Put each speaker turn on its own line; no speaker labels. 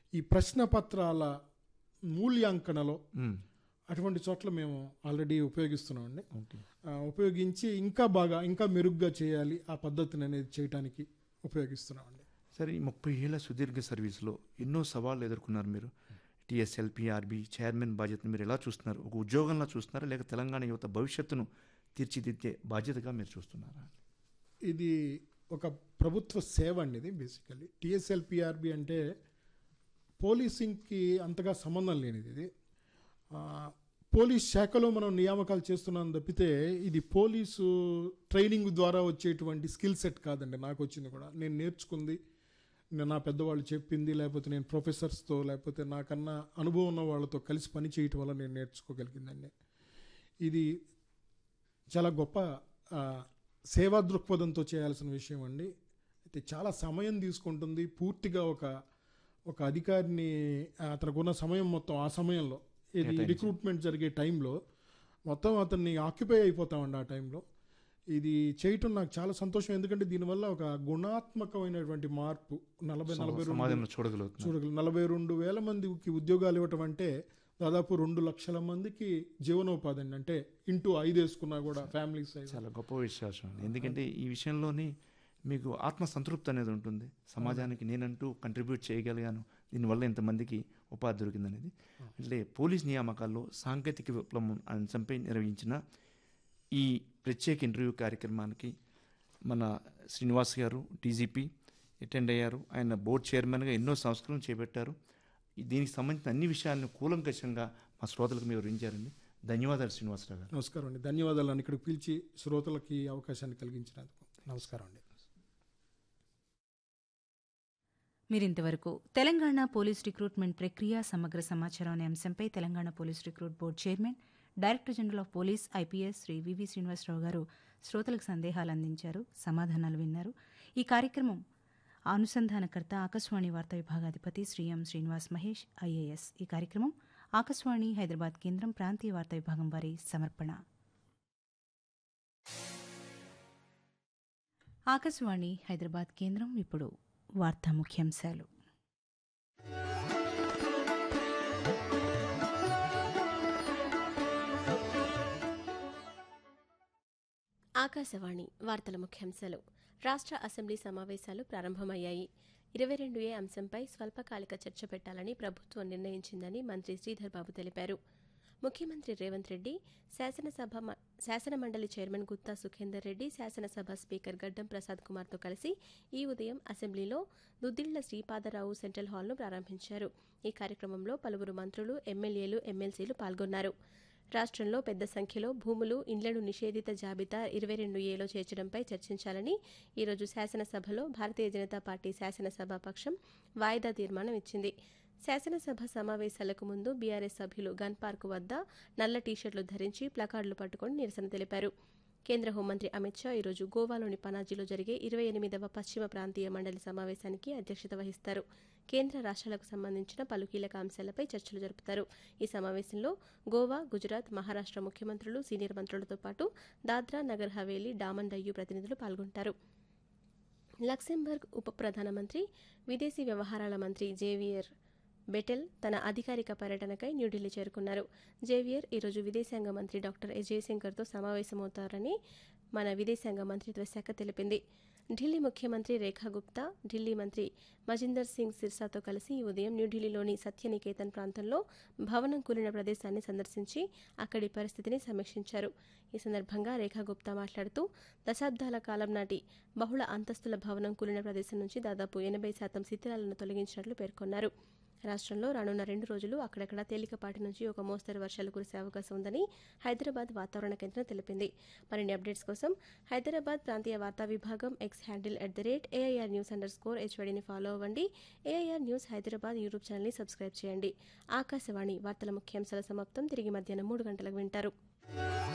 ఈ ప్రశ్న పత్రాల మూల్యాంకనలో
మ్మ్.
అటువంటి చోట్ల మేము ఆల్రెడీ ఉపయోగిస్తున్నామండి
ఓకే
ఆ, ఉపయోగించి ఇంకా బాగా ఇంకా మెరుగ్గా చేయాలి ఆ పద్ధతిని అనేది చేయడానికి ఉపయోగిస్తున్నామండి
సరే ఈ ముప్పై ఏళ్ల సుదీర్ఘ సర్వీస్లో ఎన్నో సవాళ్ళు ఎదుర్కొన్నారు మీరు టీఎస్ఎల్పిఆర్బి చైర్మన్ బాధ్యతను మీరు ఎలా చూస్తున్నారు ఒక ఉద్యోగంలా చూస్తున్నారా లేక తెలంగాణ యువత భవిష్యత్తును తీర్చిదిద్దే బాధ్యతగా మీరు చూస్తున్నారా
ఇది ఒక ప్రభుత్వ సేవ అండి ఇది బేసికల్లీ టిఎస్ఎల్పిఆర్బి అంటే పోలీసింగ్కి అంతగా సంబంధం లేనిది ఇది ఆ, పోలీస్ శాఖలో మనం నియామకాలు చేస్తున్నాం తప్పితే ఇది పోలీసు ట్రైనింగ్ ద్వారా వచ్చేటువంటి స్కిల్ సెట్ కాదండి నాకు వచ్చింది కూడా నేను నేర్చుకుంది నేను నా పెద్దవాళ్ళు చెప్పింది లేకపోతే నేను ప్రొఫెసర్స్తో లేకపోతే నాకన్నా అనుభవం ఉన్న వాళ్ళతో కలిసి పని చేయటం వల్ల నేను నేర్చుకోగలిగిందండి ఇది చాలా గొప్ప ఆ, సేవా దృక్పథంతో చేయాల్సిన విషయం అండి అయితే చాలా సమయం తీసుకుంటుంది పూర్తిగా ఒక ఒక అధికారిని ఆ, అతనికి సమయం మొత్తం ఆ సమయంలో ఇది
కేటాయించి.
రిక్రూట్మెంట్ జరిగే టైంలో మొత్తం అతన్ని ఆక్యుపై అయిపోతామండి ఆ టైంలో ఇది చేయటం నాకు చాలా సంతోషం ఎందుకంటే దీనివల్ల ఒక గుణాత్మకమైనటువంటి మార్పు నలభై నలభై రెండు
సమాజంలో చూడగలుగుతున్నారు
చూడగలరు నలభై రెండు వేల మందికి ఉద్యోగాలు ఇవ్వటం అంటే దాదాపు రెండు లక్షల మందికి జీవనోపాధి అండి అంటే ఇంటూ ఐదు వేసుకున్నా కూడా ఫ్యామిలీ సైజ్
చాలా గొప్ప విశ్వాసం ఎందుకంటే ఈ విషయంలోని మీకు ఆత్మ సంతృప్తి అనేది ఉంటుంది సమాజానికి నేనంటూ కంట్రిబ్యూట్ చేయగలిగాను దీనివల్ల ఇంతమందికి ఉపాధి దొరికిందనేది అంటే పోలీస్ నియామకాల్లో సాంకేతిక విప్లవం అంశంపై నిర్వహించిన ఈ ప్రత్యేక ఇంటర్వ్యూ కార్యక్రమానికి మన శ్రీనివాస్ గారు డీజీపీ అటెండ్ అయ్యారు ఆయన బోర్డు చైర్మన్గా ఎన్నో సంస్కరణలు చేపట్టారు ఈ- దీనికి సంబంధించిన అన్ని విషయాలను కూలంకషంగా మా శ్రోతలకు మీరు వివరించారండి ధన్యవాదాలు శ్రీనివాసరావు గారు
నమస్కారం అండి ధన్యవాదాలు అని ఇక్కడికి పిలిచి శ్రోతలకి ఈ అవకాశాన్ని కలిగించినందుకు నమస్కారం అండి
మీరింతవరకు తెలంగాణ పోలీస్ రిక్రూట్మెంట్ ప్రక్రియ సమగ్ర సమాచారం అనే అంశంపై Telangana police recruit board chairman director general of police IPS Shri V V Srinivasarao garu శ్రోతలకు సందేహాలు అందించారు సమాధానాలు విన్నారు ఈ కార్యక్రమం అనుసంధానకర్త ఆకాశవాణి వార్తా విభాగాధిపతి శ్రీ ఎం శ్రీనివాస్ మహేష్ ఐఏఎస్ ఈ కార్యక్రమం ఆకాశవాణి హైదరాబాద్ కేంద్రం ప్రాంతీయ వార్తా విభాగం వారి సమర్పణ ఆకాశవాణి హైదరాబాద్ కేంద్రం ఇప్పుడు వార్తా ముఖ్యాంశాలు
ఆకాశవాణి వార్తల ముఖ్యాంశాలు రాష్ట్ర అసెంబ్లీ సమావేశాలు ప్రారంభమయ్యాయి ఇరవై రెండు ఏ అంశంపై స్వల్పకాలిక చర్చ పెట్టాలని ప్రభుత్వం నిర్ణయించిందని మంత్రి శ్రీధర్ బాబు తెలిపారు ముఖ్యమంత్రి రేవంత్ రెడ్డి శాసనసభ మ- శాసనమండలి చైర్మన్ గుత్తా సుఖేందర్ రెడ్డి శాసనసభ స్పీకర్ గడ్డం ప్రసాద్ కుమార్తో కలిసి ఈ ఉదయం అసెంబ్లీలో దుద్దిళ్ల శ్రీపాదరావు సెంట్రల్ హాల్ను ప్రారంభించారు ఈ కార్యక్రమంలో పలువురు మంత్రులు ఎమ్మెల్యేలు ఎమ్మెల్సీలు పాల్గొన్నారు రాష్ట్రంలో పెద్ద సంఖ్యలో భూములు ఇండ్లను నిషేధిత జాబితా ఇరవై రెండు ఏలో చేర్చడంపై చర్చించాలని ఈరోజు శాసనసభలో భారతీయ జనతా పార్టీ శాసనసభ పక్షం వాయిదా తీర్మానం ఇచ్చింది శాసనసభ సమావేశాలకు ముందు బీఆర్ఎస్ సభ్యులు గన్ పార్క్ వద్ద నల్ల టీషర్ట్లు ధరించి ప్లకార్డులు పట్టుకొని నిరసన తెలిపారు కేంద్ర హోంమంత్రి అమిత్ షా ఈరోజు గోవాలోని పనాజీలో జరిగే ఇరవై ఎనిమిదవ పశ్చిమ ప్రాంతీయ మండలి సమావేశానికి అధ్యక్షత వహిస్తారు కేంద్ర రాష్ట్రాలకు సంబంధించిన పలు కీలక అంశాలపై చర్చలు జరుపుతారు ఈ సమావేశంలో గోవా గుజరాత్ మహారాష్ట్ర ముఖ్యమంత్రులు సీనియర్ మంత్రులతో పాటు దాద్రా నగర్ హవేలీ డామన్ డయ్యూ ప్రతినిధులు పాల్గొంటారు లక్సెంబర్గ్ ఉప ప్రధానమంత్రి విదేశీ వ్యవహారాల మంత్రి జేవియర్ బెటెల్ తన అధికారిక పర్యటనకై న్యూఢిల్లీ చేరుకున్నారు జేవియర్ ఈరోజు విదేశాంగ మంత్రి డాక్టర్ ఎస్ జయశంకర్తో సమావేశమవుతారని మన విదేశాంగ మంత్రిత్వ శాఖ తెలిపింది ఢిల్లీ ముఖ్యమంత్రి రేఖా గుప్తా ఢిల్లీ మంత్రి మజిందర్ సింగ్ సిర్సాతో కలిసి ఈ ఉదయం న్యూఢిల్లీలోని సత్యనికేతన్ ప్రాంతంలో భవనం కూలిన ప్రదేశాన్ని సందర్శించి అక్కడి పరిస్థితిని సమీక్షించారు ఈ సందర్భంగా రేఖా గుప్తా మాట్లాడుతూ దశాబ్దాల కాలం నాటి బహుళ అంతస్తుల భవనం కూలిన ప్రదేశం నుంచి దాదాపు ఎనభై శాతం శిథిలాలను తొలగించినట్లు పేర్కొన్నారు రాష్ట్రంలో రానున్న రెండు రోజులు అక్కడక్కడ తేలికపాటి నుంచి ఒక మోస్తరు వర్షాలు కురిసే అవకాశం ఉందని హైదరాబాద్ వాతావరణ కేంద్రం తెలిపింది మరిన్ని అప్డేట్స్ కోసం హైదరాబాద్ ప్రాంతీయ వార్తా విభాగం X handle at the rate AIR news underscore హెచ్వడిని ఫాలో అవ్వండి ఏఐఆర్ న్యూస్ హైదరాబాద్ యూట్యూబ్ ఛానల్ని సబ్స్క్రైబ్ చేయండి ఆకాశవాణి వార్తల ముఖ్యాంశాల సమాప్తం తిరిగి మధ్యాహ్నం మూడు గంటలకు వింటారు